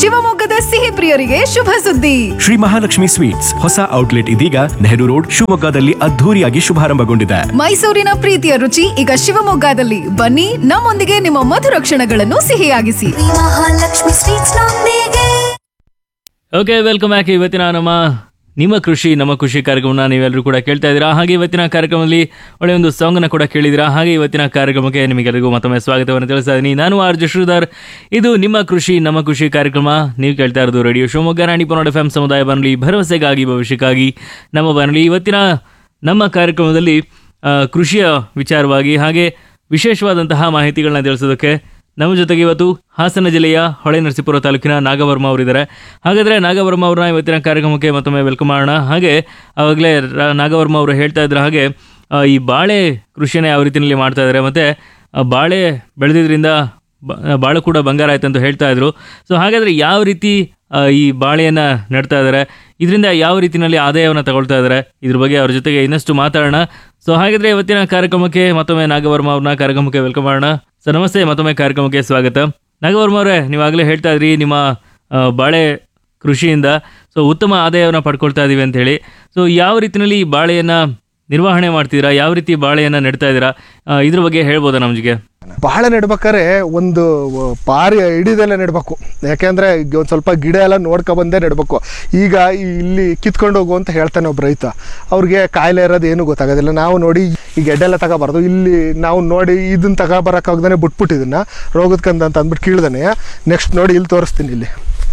ಶಿವಮೊಗ್ಗದ ಸಿಹಿ ಪ್ರಿಯರಿಗೆ ಶುಭ ಸುದ್ದಿ ಶ್ರೀ ಮಹಾಲಕ್ಷ್ಮಿ ಸ್ವೀಟ್ಸ್ ಹೊಸ ಔಟ್ಲೆಟ್ ಇದೀಗ ನೆಹರು ರೋಡ್ ಶಿವಮೊಗ್ಗದಲ್ಲಿ ಅದ್ಧೂರಿಯಾಗಿ ಶುಭಾರಂಭಗೊಂಡಿದೆ ಮೈಸೂರಿನ ಪ್ರೀತಿಯ ರುಚಿ ಈಗ ಶಿವಮೊಗ್ಗದಲ್ಲಿ ಬನ್ನಿ ನಮ್ಮೊಂದಿಗೆ ನಿಮ್ಮ ಮಧುರ ಕ್ಷಣಗಳನ್ನು ಸಿಹಿಯಾಗಿಸಿ ಮಹಾಲಕ್ಷ್ಮಿ ಸ್ವೀಟ್ಸ್ ನೊಂದಿಗೆ ಓಕೆ ವೆಲ್ಕಮ್ ಬ್ಯಾಕ್ ಇವತ್ತಿನ ನಮ್ಮ ನಿಮ್ಮ ಕೃಷಿ ನಮ್ಮ ಕೃಷಿ ಕಾರ್ಯಕ್ರಮನ ನೀವೆಲ್ಲರೂ ಕೂಡ ಕೇಳ್ತಾ ಇದ್ದೀರಾ ಹಾಗೆ ಇವತ್ತಿನ ಕಾರ್ಯಕ್ರಮದಲ್ಲಿ ಒಳ್ಳೆಯ ಒಂದು ಸಾಂಗನ್ನು ಕೂಡ ಕೇಳಿದಿರಾ ಹಾಗೆ ಇವತ್ತಿನ ಕಾರ್ಯಕ್ರಮಕ್ಕೆ ನಿಮಗೆಲ್ಲರಿಗೂ ಮತ್ತೊಮ್ಮೆ ಸ್ವಾಗತವನ್ನು ತಿಳಿಸ್ತಾ ಇದ್ದೀನಿ ನಾನು ಆರ್ ಜೆ ಶ್ರೀಧರ್ ಇದು ನಿಮ್ಮ ಕೃಷಿ ನಮ್ಮ ಕೃಷಿ ಕಾರ್ಯಕ್ರಮ ನೀವು ಕೇಳ್ತಾ ಇರೋದು ರೇಡಿಯೋ ಶಿವಮೊಗ್ಗ ರಾಣಿ ಪನ್ನಡ ಎಫ್ ಎಂ ಸಮುದಾಯ ಬಾನುಲಿ ಭರವಸೆಗಾಗಿ ಭವಿಷ್ಯಕ್ಕಾಗಿ ನಮ್ಮ ಬಾನುಲಿ ಇವತ್ತಿನ ನಮ್ಮ ಕಾರ್ಯಕ್ರಮದಲ್ಲಿ ಆ, ಕೃಷಿಯ ವಿಚಾರವಾಗಿ ಹಾಗೆ ವಿಶೇಷವಾದಂತಹ ಮಾಹಿತಿಗಳನ್ನ ತಿಳಿಸೋದಕ್ಕೆ ನಮ್ಮ ಜೊತೆಗೆ ಇವತ್ತು ಹಾಸನ ಜಿಲ್ಲೆಯ ಹೊಳೆ ನರಸೀಪುರ ತಾಲೂಕಿನ ನಾಗವರ್ಮ ಅವರಿದ್ದಾರೆ ಹಾಗಾದ್ರೆ ನಾಗವರ್ಮ ಅವ್ರನ್ನ ಇವತ್ತಿನ ಕಾರ್ಯಕ್ರಮಕ್ಕೆ ಮತ್ತೊಮ್ಮೆ ವೆಲ್ಕಮ್ ಮಾಡೋಣ ಹಾಗೆ ಆವಾಗಲೇ ನಾಗವರ್ಮ ಅವರು ಹೇಳ್ತಾ ಇದ್ರ ಹಾಗೆ ಆ, ಈ ಬಾಳೆ ಕೃಷಿನ ಯಾವ ರೀತಿಯಲ್ಲಿ ಮಾಡ್ತಾ ಇದ್ದಾರೆ ಮತ್ತೆ ಆ, ಬಾಳೆ ಬೆಳೆದಿದ್ರಿಂದ ಬ- ಬಾಳು ಕೂಡ ಬಂಗಾರ ಆಯ್ತು ಅಂತ ಹೇಳ್ತಾ ಇದ್ರು ಸೊ ಹಾಗಾದ್ರೆ ಯಾವ ರೀತಿ ಆ, ಈ ಬಾಳೆಯನ್ನ ನೆಡ್ತಾ ಇದ್ದಾರೆ ಇದರಿಂದ ಯಾವ ರೀತಿಯಲ್ಲಿ ಆದಾಯವನ್ನು ತಗೊಳ್ತಾ ಇದ್ದಾರೆ ಇದ್ರ ಬಗ್ಗೆ ಅವ್ರ ಜೊತೆಗೆ ಇನ್ನಷ್ಟು ಮಾತಾಡೋಣ ಸೊ ಹಾಗಾದ್ರೆ ಇವತ್ತಿನ ಕಾರ್ಯಕ್ರಮಕ್ಕೆ ಮತ್ತೊಮ್ಮೆ ನಾಗವರ್ಮ ಅವ್ರನ್ನ ಕಾರ್ಯಕ್ರಮಕ್ಕೆ ವೆಲ್ಕಮ್ ಮಾಡೋಣ ಸರ್ ನಮಸ್ತೆ ಮತ್ತೊಮ್ಮೆ ಕಾರ್ಯಕ್ರಮಕ್ಕೆ ಸ್ವಾಗತ ನಾಗವರ್ಮ ಅವರೇ ನೀವಾಗಲೇ ಹೇಳ್ತಾ ಇದ್ರಿ ನಿಮ್ಮ ಆ, ಬಾಳೆ ಕೃಷಿಯಿಂದ ಸೊ ಉತ್ತಮ ಆದಾಯವನ್ನು ಪಡ್ಕೊಳ್ತಾ ಇದೀವಿ ಅಂತ ಹೇಳಿ ಸೊ ಯಾವ ರೀತಿಯಲ್ಲಿ ಈ ಬಾಳೆಯನ್ನ ನಿರ್ವಹಣೆ ಮಾಡ್ತಿದ್ದೀರಾ ಯಾವ ರೀತಿ ಬಾಳೆಯನ್ನ ನೆಡ್ತಾ ಇದ್ದೀರಾ ಆ, ಇದ್ರ ಬಗ್ಗೆ ಹೇಳ್ಬೋದಾ ನಮ್ಗೆ ಬಾಳೆ ನೆಡ್ಬೇಕಾದ್ರೆ ಒಂದು ಪಾರಿ ಹಿಡಿದೆಲ್ಲ ನೆಡ್ಬೇಕು ಯಾಕೆಂದ್ರೆ ಈಗ ಒಂದು ಸ್ವಲ್ಪ ಗಿಡ ಎಲ್ಲ ನೋಡ್ಕೊಬಂದೇ ನೆಡ್ಬೇಕು ಈಗ ಈ ಇಲ್ಲಿ ಕಿತ್ಕೊಂಡು ಹೋಗು ಅಂತ ಹೇಳ್ತಾನೆ ಒಬ್ಬ ರೈತ ಅವ್ರಿಗೆ ಕಾಯಿಲೆ ಇರೋದು ಏನು ಗೊತ್ತಾಗೋದಿಲ್ಲ ನಾವು ನೋಡಿ ಈ ಗೆಡ್ಡೆಲ್ಲ ತಗೋಬಾರ್ದು ಇಲ್ಲಿ ನಾವು ನೋಡಿ ಇದನ್ನ ತಗೋಬರಕ್ಕಾಗ್ದೇ ಬಿಟ್ಬಿಟ್ಟು ಇದನ್ನ ರೋಗದ ಕಂದ ಅಂತ ಅಂದ್ಬಿಟ್ಟು ಕೀಳ್ದಾನೆ ನೆಕ್ಸ್ಟ್ ನೋಡಿ ಇಲ್ಲಿ ತೋರಿಸ್ತೀನಿ ಇಲ್ಲಿ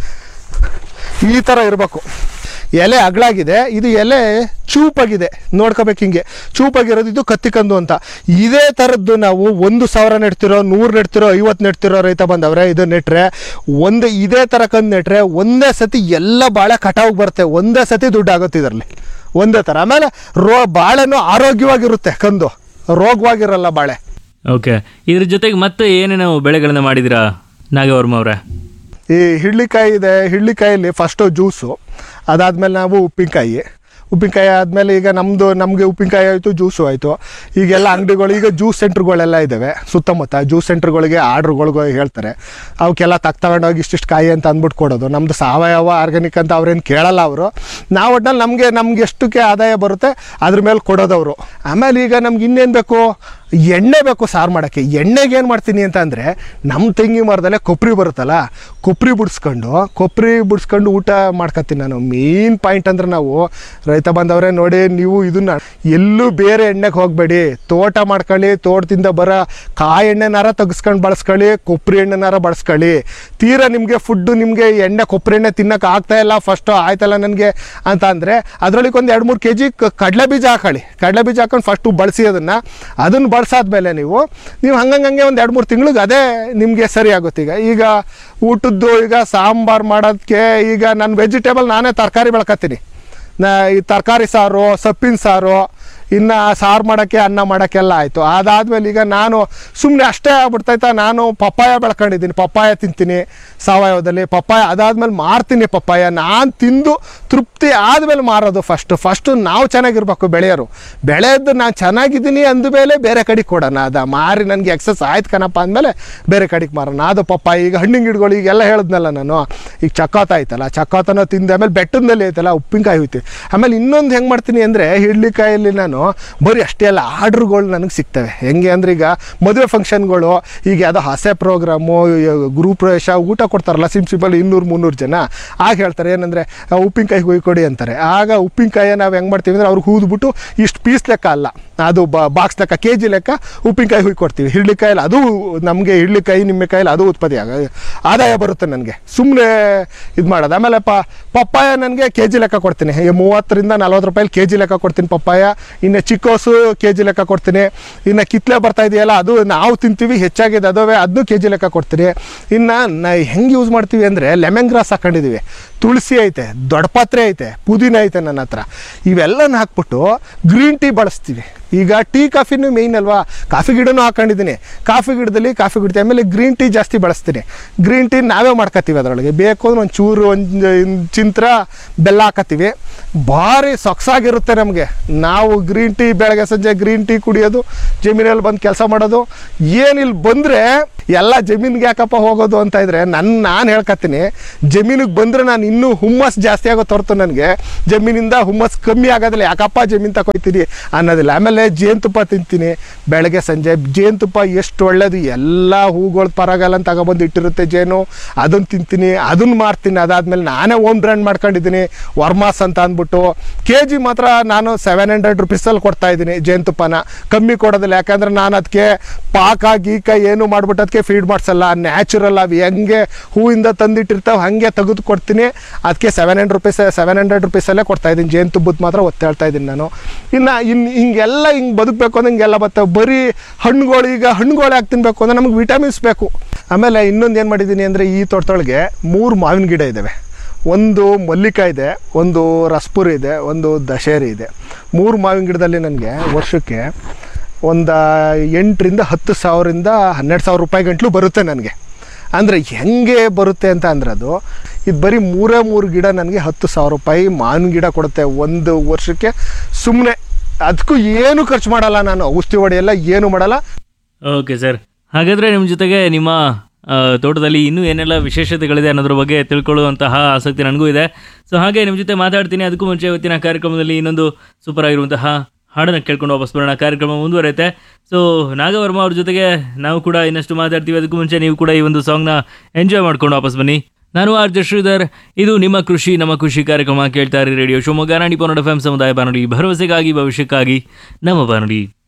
ಈ ಥರ ಇರಬೇಕು ಎಲೆ ಅಗಲಾಗಿದೆ ಇದು ಎಲೆ ಚೂಪಾಗಿದೆ ನೋಡ್ಕೋಬೇಕು ಹಿಂಗೆ ಚೂಪಾಗಿರೋದು ಇದು ಕತ್ತಿಕಂದು ಅಂತ ಇದೇ ಥರದ್ದು ನಾವು ಒಂದು ಸಾವಿರ ನೆಡ್ತಿರೋ ನೂರು ನೆಡ್ತಿರೋ ಐವತ್ತು ನೆಡ್ತಿರೋ ರೈತ ಬಂದವ್ರೆ ಇದು ನೆಟ್ರೆ ಒಂದು ಇದೇ ಥರ ಕಂದು ನೆಟ್ರೆ ಒಂದೇ ಸತಿ ಎಲ್ಲ ಬಾಳೆ ಕಟಾವಿಗೆ ಬರುತ್ತೆ ಒಂದೇ ಸತಿ ದುಡ್ಡು ಆಗುತ್ತೆ ಇದರಲ್ಲಿ ಒಂದೇ ಥರ ಆಮೇಲೆ ರೋ ಬಾಳೆನೂ ಆರೋಗ್ಯವಾಗಿರುತ್ತೆ ಕಂದು ರೋಗವಾಗಿರಲ್ಲ ಬಾಳೆ ಓಕೆ ಇದ್ರ ಜೊತೆಗೆ ಮತ್ತೆ ಏನೇನು ಬೆಳೆಗಳನ್ನ ಮಾಡಿದಿರಾ ನಾಗವರ್ಮ ಅವರೇ ಈ ಹಿಳ್ಳಿಕಾಯಿ ಇದೆ ಹಿಳ್ಳಿಕಾಯಲ್ಲಿ ಫಸ್ಟು ಜ್ಯೂಸು ಅದಾದಮೇಲೆ ನಾವು ಉಪ್ಪಿನಕಾಯಿ ಉಪ್ಪಿನಕಾಯಿ ಆದಮೇಲೆ ಈಗ ನಮ್ಮದು ನಮಗೆ ಉಪ್ಪಿನಕಾಯಿ ಆಯಿತು ಜ್ಯೂಸು ಆಯಿತು ಈಗೆಲ್ಲ ಅಂಗಡಿಗಳು ಈಗ ಜ್ಯೂಸ್ ಸೆಂಟ್ರ್ಗಳೆಲ್ಲ ಇದ್ದಾವೆ ಸುತ್ತಮುತ್ತ ಜ್ಯೂಸ್ ಸೆಂಟ್ರ್ಗಳಿಗೆ ಆರ್ಡ್ರುಗಳಿಗೆ ಹೇಳ್ತಾರೆ ಅವಕ್ಕೆಲ್ಲ ತಕ್ ತಗೊಂಡೋಗಿ ಇಷ್ಟಿಷ್ಟು ಕಾಯಿ ಅಂತ ಅಂದ್ಬಿಟ್ಟು ಕೊಡೋದು ನಮ್ಮದು ಸಾವಯವ ಆರ್ಗ್ಯಾನಿಕ್ ಅಂತ ಅವ್ರೇನು ಕೇಳಲ್ಲ ಅವರು ನಾವು ಒಟ್ನಲ್ಲಿ ನಮಗೆ ನಮ್ಗೆ ಎಷ್ಟಕ್ಕೆ ಆದಾಯ ಬರುತ್ತೆ ಅದ್ರ ಮೇಲೆ ಕೊಡೋದವರು ಆಮೇಲೆ ಈಗ ನಮ್ಗೆ ಇನ್ನೇನು ಬೇಕು ಎಣ್ಣೆ ಬೇಕು ಸಾರು ಮಾಡೋಕ್ಕೆ ಎಣ್ಣೆಗೆ ಏನು ಮಾಡ್ತೀನಿ ಅಂತ ಅಂದರೆ ನಮ್ಮ ತೆಂಗಿ ಮರದಲ್ಲೇ ಕೊಬ್ಬರಿ ಬರುತ್ತಲ್ಲ ಕೊಬ್ಬರಿ ಬಿಡಿಸ್ಕೊಂಡು ಕೊಬ್ಬರಿ ಬಿಡಿಸ್ಕೊಂಡು ಊಟ ಮಾಡ್ಕೊತೀನಿ ನಾನು ಮೇನ್ ಪಾಯಿಂಟ್ ಅಂದ್ರೆ ನಾವು ರೈತ ಬಂದವರೇ ನೋಡಿ ನೀವು ಇದನ್ನ ಎಲ್ಲೂ ಬೇರೆ ಎಣ್ಣೆಗೆ ಹೋಗಬೇಡಿ ತೋಟ ಮಾಡ್ಕೊಳ್ಳಿ ತೋಟದಿಂದ ಬರೋ ಕಾಯಿ ಎಣ್ಣೆನಾರ ತೆಗಿಸ್ಕೊಂಡು ಬಳಸ್ಕೊಳ್ಳಿ ಕೊಬ್ಬರಿ ಎಣ್ಣೆನಾರ ಬಳಸ್ಕೊಳ್ಳಿ ತೀರಾ ನಿಮಗೆ ಫುಡ್ಡು ನಿಮಗೆ ಎಣ್ಣೆ ಕೊಬ್ಬರಿ ಎಣ್ಣೆ ತಿನ್ನೋಕೆ ಆಗ್ತಾ ಇಲ್ಲ ಫಸ್ಟು ಆಯ್ತಲ್ಲ ನನಗೆ ಅಂತ ಅಂದರೆ ಅದರೊಳಗೆ ಒಂದು ಎರಡು ಮೂರು ಕೆ ಜಿ ಕಡಲೆ ಬೀಜ ಹಾಕೊಳ್ಳಿ ಕಡಲೆ ಬೀಜ ಹಾಕೊಂಡು ಫಸ್ಟು ಬಳಸಿ ಅದನ್ನು ಅದನ್ನು ಬಳಸಾದ್ಮೇಲೆ ನೀವು ನೀವು ಹಂಗಂಗೆ ಹಂಗೆ ಒಂದು ಎರಡು ಮೂರು ತಿಂಗಳಿಗೆ ಅದೇ ನಿಮಗೆ ಸರಿ ಆಗುತ್ತೆ ಈಗ ಈಗ ಊಟದ್ದು ಈಗ ಸಾಂಬಾರು ಮಾಡೋದಕ್ಕೆ ಈಗ ನಾನು ವೆಜಿಟೇಬಲ್ ನಾನೇ ತರಕಾರಿ ಬೆಳ್ಕೊತೀನಿ ನಾ ಈ ತರಕಾರಿ ಸಾರು ಸೊಪ್ಪಿನ ಸಾರು ಇನ್ನು ಸಾರು ಮಾಡೋಕ್ಕೆ ಅನ್ನ ಮಾಡೋಕ್ಕೆಲ್ಲ ಆಯಿತು ಅದಾದಮೇಲೆ ಈಗ ನಾನು ಸುಮ್ಮನೆ ಅಷ್ಟೇ ಆಗ್ಬಿಡ್ತೈತ ನಾನು ಪಪ್ಪಾಯ ಬೆಳ್ಕೊಂಡಿದ್ದೀನಿ ಪಪ್ಪಾಯ ತಿಂತೀನಿ ಸಾವಯವದಲ್ಲಿ ಪಪ್ಪಾಯ ಅದಾದ್ಮೇಲೆ ಮಾರ್ತೀನಿ ಪಪ್ಪಾಯ ನಾನು ತಿಂದು ತೃಪ್ತಿ ಆದಮೇಲೆ ಮಾರೋದು ಫಸ್ಟು ಫಸ್ಟು ನಾವು ಚೆನ್ನಾಗಿರ್ಬೇಕು ಬೆಳೆಯೋರು ಬೆಳೆಯೋದು ನಾನು ಚೆನ್ನಾಗಿದ್ದೀನಿ ಅಂದಮೇಲೆ ಬೇರೆ ಕಡೆಗೆ ಕೊಡೋಣ ಅದ ಮಾರಿ ನನಗೆ ಎಕ್ಸಸ್ ಆಯ್ತು ಕಣಪ್ಪ ಅಂದಮೇಲೆ ಬೇರೆ ಕಡೆಗೆ ಮಾರೋಣ ಅದು ಪಪ್ಪಾಯ ಈಗ ಹಣ್ಣಿನ ಗಿಡಗಳು ಈಗೆಲ್ಲ ಹೇಳಿದ್ನಲ್ಲ ನಾನು ಈಗ ಚಕ್ಕೋತ ಆಯ್ತಲ್ಲ ಚಕ್ಕೋತನ ತಿಂದ ಆಮೇಲೆ ಬೆಟ್ಟದ ಮೇಲೆ ಐತಲ್ಲ ಉಪ್ಪಿನಕಾಯಿ ಹೋಯ್ತು ಆಮೇಲೆ ಇನ್ನೊಂದು ಹೆಂಗೆ ಮಾಡ್ತೀನಿ ಅಂದರೆ ಹಿಡ್ಲಿಕಾಯಲ್ಲಿ ನಾನು ಬರೀ ಅಷ್ಟೇ ಅಲ್ಲ ಆರ್ಡ್ರುಗಳು ನನಗೆ ಸಿಗ್ತವೆ ಹೆಂಗೆ ಅಂದ್ರೆ ಈಗ ಮದುವೆ ಫಂಕ್ಷನ್ಗಳು ಈಗ ಯಾವುದೋ ಹಸೆ ಪ್ರೋಗ್ರಾಮು ಗುರು ಪ್ರವೇಶ ಊಟ ಕೊಡ್ತಾರಲ್ಲ ಸಿಂಪ್ಸಿಪಲ್ ಇನ್ನೂರು ಮುನ್ನೂರು ಜನ ಆಗ ಹೇಳ್ತಾರೆ ಏನಂದರೆ ಉಪ್ಪಿನಕಾಯಿ ಕೊಡಿ ಅಂತಾರೆ ಆಗ ಉಪ್ಪಿನಕಾಯಿ ನಾವು ಹೆಂಗೆ ಮಾಡ್ತೀವಿ ಅಂದರೆ ಅವ್ರಿಗೆ ಹೂದ್ಬಿಟ್ಟು ಇಷ್ಟು ಪೀಸ್ ಲೆಕ್ಕ ಅಲ್ಲ ಅದು ಬಾಕ್ಸ್ ಲೆಕ್ಕ ಕೆ ಜಿ ಲೆಕ್ಕ ಉಪ್ಪಿನಕಾಯಿ ಹುಯ್ ಕೊಡ್ತೀವಿ ಹಿಡ್ಲಿಕಾಯಲ್ಲಿ ಅದು ನಮಗೆ ಹಿಡ್ಲಿಕಾಯಿ ನಿಮ್ಮೆಕಾಯಲ್ಲಿ ಅದು ಉತ್ಪತ್ತಿ ಆಗ ಆದಾಯ ಬರುತ್ತೆ ನನಗೆ ಸುಮ್ಮನೆ ಇದು ಮಾಡೋದು ಆಮೇಲೆ ಪ ಪಪ್ಪಾಯ ನನಗೆ ಕೆ ಜಿ ಲೆಕ್ಕ ಕೊಡ್ತೀನಿ ಈ ಮೂವತ್ತರಿಂದ ನಲ್ವತ್ತು ರೂಪಾಯಿ ಕೆ ಜಿ ಲೆಕ್ಕ ಕೊಡ್ತೀನಿ ಪಪ್ಪಾಯ ಇನ್ನು ಚಿಕ್ಕೋಸು ಕೆ ಜಿ ಲೆಕ್ಕ ಕೊಡ್ತೀನಿ ಇನ್ನು ಕಿತ್ಲೆ ಬರ್ತಾ ಇದೆಯಲ್ಲ ಅದು ನಾವು ತಿಂತೀವಿ ಹೆಚ್ಚಾಗಿದೆ ಅದುವೇ ಅದನ್ನು ಕೆ ಜಿ ಲೆಕ್ಕ ಕೊಡ್ತೀನಿ ಇನ್ನು ನಾ ಹೆಂಗೆ ಯೂಸ್ ಮಾಡ್ತೀವಿ ಅಂದರೆ ಲೆಮನ್ ಗ್ರಾಸ್ ಹಾಕೊಂಡಿದ್ದೀವಿ ತುಳಸಿ ಐತೆ ದೊಡ್ಡಪತ್ರೆ ಐತೆ ಪುದೀನ ಐತೆ ನನ್ನ ಹತ್ರ ಇವೆಲ್ಲನ ಹಾಕ್ಬಿಟ್ಟು ಗ್ರೀನ್ ಟೀ ಬಳಸ್ತೀವಿ ಈಗ ಟೀ ಕಾಫಿನೂ ಮೇಯ್ನ್ ಅಲ್ವಾ ಕಾಫಿ ಗಿಡನೂ ಹಾಕೊಂಡಿದ್ದೀನಿ ಕಾಫಿ ಗಿಡದಲ್ಲಿ ಕಾಫಿ ಕುಡಿತೀನಿ ಆಮೇಲೆ ಗ್ರೀನ್ ಟೀ ಜಾಸ್ತಿ ಬಳಸ್ತೀನಿ ಗ್ರೀನ್ ಟೀ ನಾವೇ ಮಾಡ್ಕೊತೀವಿ ಅದರೊಳಗೆ ಬೇಕು ಅಂದ್ರೆ ಒಂದು ಚೂರು ಒಂದು ಚಿಂತ್ರ ಬೆಲ್ಲ ಹಾಕತ್ತೀವಿ ಭಾರಿ ಸೊಗಸಾಗಿರುತ್ತೆ ನಮಗೆ ನಾವು ಗ್ರೀನ್ ಟೀ ಬೆಳಗ್ಗೆ ಸಂಜೆ ಗ್ರೀನ್ ಟೀ ಕುಡಿಯೋದು ಜಮೀನಲ್ಲಿ ಬಂದು ಕೆಲಸ ಮಾಡೋದು ಏನಿಲ್ಲಿ ಬಂದರೆ ಎಲ್ಲ ಜಮೀನಿಗೆ ಯಾಕಪ್ಪ ಹೋಗೋದು ಅಂತ ಇದ್ರೆ ನನ್ನ ನಾನು ಹೇಳ್ಕತ್ತೀನಿ ಜಮೀನಿಗೆ ಬಂದರೆ ನಾನು ಇನ್ನೂ ಹುಮ್ಮಸ್ ಜಾಸ್ತಿ ಆಗೋ ಹೊರತು ನನಗೆ ಜಮೀನಿಂದ ಹುಮ್ಮಸ್ ಕಮ್ಮಿ ಆಗೋದಿಲ್ಲ ಯಾಕಪ್ಪ ಜಮೀನು ತಗೊಯ್ತೀನಿ ಅನ್ನೋದಿಲ್ಲ ಆಮೇಲೆ ಜೇನುತುಪ್ಪ ತಿಂತೀನಿ ಬೆಳಗ್ಗೆ ಸಂಜೆ ಜೇನುತುಪ್ಪ ಎಷ್ಟು ಒಳ್ಳೇದು ಎಲ್ಲ ಹೂಗಳ ಪರಗಾಲಂತ ತಗೊಬಂದು ಇಟ್ಟಿರುತ್ತೆ ಜೇನು ಅದನ್ನು ತಿಂತೀನಿ ಅದನ್ನು ಮಾರ್ತೀನಿ ಅದಾದಮೇಲೆ ನಾನೇ ಓನ್ ಬ್ರ್ಯಾಂಡ್ ಮಾಡ್ಕೊಂಡಿದ್ದೀನಿ ವರ್ಮಾಸ್ ಅಂತ ಅಂದ್ಬಿಟ್ಟು ಕೆ ಜಿ ಮಾತ್ರ ನಾನು ಸೆವೆನ್ ಹಂಡ್ರೆಡ್ ರುಪೀಸಲ್ಲಿ ಕೊಡ್ತಾ ಇದ್ದೀನಿ ಜೇನುತುಪ್ಪನ ಕಮ್ಮಿ ಕೊಡೋದಿಲ್ಲ ಯಾಕಂದ್ರೆ ನಾನು ಅದಕ್ಕೆ ಪಾಕ ಗೀಕ ಏನು ಮಾಡ್ಬಿಟ್ಟು ಅದಕ್ಕೆ ಫೀಡ್ ಮಾಡಿಸಲ್ಲ ನ್ಯಾಚುರಲ್ ಅವು ಹೆಂಗೆ ಹೂವಿಂದ ತಂದಿಟ್ಟಿರ್ತಾವೆ ಹಾಗೆ ತೆಗೆದು ಕೊಡ್ತೀನಿ ಅದಕ್ಕೆ seven hundred rupees seven hundred ರುಪೀಸಲ್ಲೇ ಕೊಡ್ತಾ ಇದ್ದೀನಿ ಜೇನುತುಪ್ಪದ ಮಾತ್ರ ಒತ್ತು ಹೇಳ್ತಾ ಇದ್ದೀನಿ ನಾನು ಇನ್ನು ಇನ್ನು ಹಿಂಗೆಲ್ಲ ಹಿಂಗೆ ಬದುಕಬೇಕು ಅಂದ್ರೆ ಹಿಂಗೆಲ್ಲ ಬರ್ತವೆ ಬರೀ ಹಣ್ಣುಗಳು ಈಗ ಹಣ್ಣುಗಳು ಯಾಕೆ ತಿನ್ನಬೇಕು ಅಂದ್ರೆ ನಮಗೆ ವಿಟಮಿನ್ಸ್ ಬೇಕು ಆಮೇಲೆ ಇನ್ನೊಂದು ಏನು ಮಾಡಿದ್ದೀನಿ ಅಂದರೆ ಈ ತೋಟದೊಳಗೆ ಮೂರು ಮಾವಿನ ಗಿಡ ಇದ್ದಾವೆ ಒಂದು ಮಲ್ಲಿಕ ಇದೆ ಒಂದು ರಸ್ಪುರಿ ಇದೆ ಒಂದು ದಶೇರಿ ಇದೆ ಮೂರು ಮಾವಿನ ಗಿಡದಲ್ಲಿ ನನಗೆ ವರ್ಷಕ್ಕೆ ಒಂದು ಎಂಟರಿಂದ ಹತ್ತು ಸಾವಿರದಿಂದ ಹನ್ನೆರಡು ಸಾವಿರ ರೂಪಾಯಿ ಗಂಟ್ಲು ಬರುತ್ತೆ ನನಗೆ ಅಂದರೆ ಹೆಂಗೆ ಬರುತ್ತೆ ಅಂತ ಅಂದ್ರೆ ಅದು ಇದು ಬರೀ ಮೂರೇ ಮೂರು ಗಿಡ ನನಗೆ ಹತ್ತು ಸಾವಿರ ರೂಪಾಯಿ ಮಾವಿನ ಗಿಡ ಕೊಡುತ್ತೆ ಒಂದು ವರ್ಷಕ್ಕೆ ಸುಮ್ಮನೆ ಅದಕ್ಕೂ ಏನು ಖರ್ಚು ಮಾಡಲ್ಲ ನಾನು ಔಷಧಿ ಹೊಡೆಯಲ್ಲ ಏನು ಮಾಡಲ್ಲ ಓಕೆ ಸರ್ ಹಾಗಾದರೆ ನಿಮ್ಮ ಜೊತೆಗೆ ನಿಮ್ಮ ಆ, ತೋಟದಲ್ಲಿ ಇನ್ನೂ ಏನೆಲ್ಲ ವಿಶೇಷತೆಗಳಿದೆ ಅನ್ನೋದ್ರ ಬಗ್ಗೆ ತಿಳ್ಕೊಳ್ಳುವಂತಹ ಆಸಕ್ತಿ ನನಗೂ ಇದೆ ಸೊ ಹಾಗೆ ನಿಮ್ಮ ಜೊತೆ ಮಾತಾಡ್ತೀನಿ ಅದಕ್ಕೂ ಮುಂಚೆ ಇವತ್ತಿನ ಕಾರ್ಯಕ್ರಮದಲ್ಲಿ ಇನ್ನೊಂದು ಸೂಪರ್ ಆಗಿರುವಂತಹ ಹಾಡನ್ನು ಕೇಳ್ಕೊಂಡು ವಾಪಸ್ ಬರೋಣ ಕಾರ್ಯಕ್ರಮ ಮುಂದುವರೆಯುತ್ತೆ ಸೊ ನಾಗವರ್ಮ ಅವ್ರ ಜೊತೆಗೆ ನಾವು ಕೂಡ ಇನ್ನಷ್ಟು ಮಾತಾಡ್ತೀವಿ ಅದಕ್ಕೂ ಮುಂಚೆ ನೀವು ಕೂಡ ಈ ಒಂದು ಸಾಂಗ್ನ ಎಂಜಾಯ್ ಮಾಡ್ಕೊಂಡು ವಾಪಸ್ ಬನ್ನಿ ನಾನು ಆರ್ ಜೆ ಶ್ರೀಧರ್ ಇದು ನಿಮ್ಮ ಕೃಷಿ ನಮ್ಮ ಕೃಷಿ ಕಾರ್ಯಕ್ರಮ ಕೇಳ್ತಾ ಇರಿ ರೇಡಿಯೋ ಶಿವಮೊಗ್ಗ ನಾಡಿ ಪನ್ನಡ ಎಫ್ ಎಂ ಸಮುದಾಯ ಬಾನುಡಿ ಭರವಸೆಗಾಗಿ ಭವಿಷ್ಯಕ್ಕಾಗಿ ನಮ್ಮ ಬಾನುಡಿ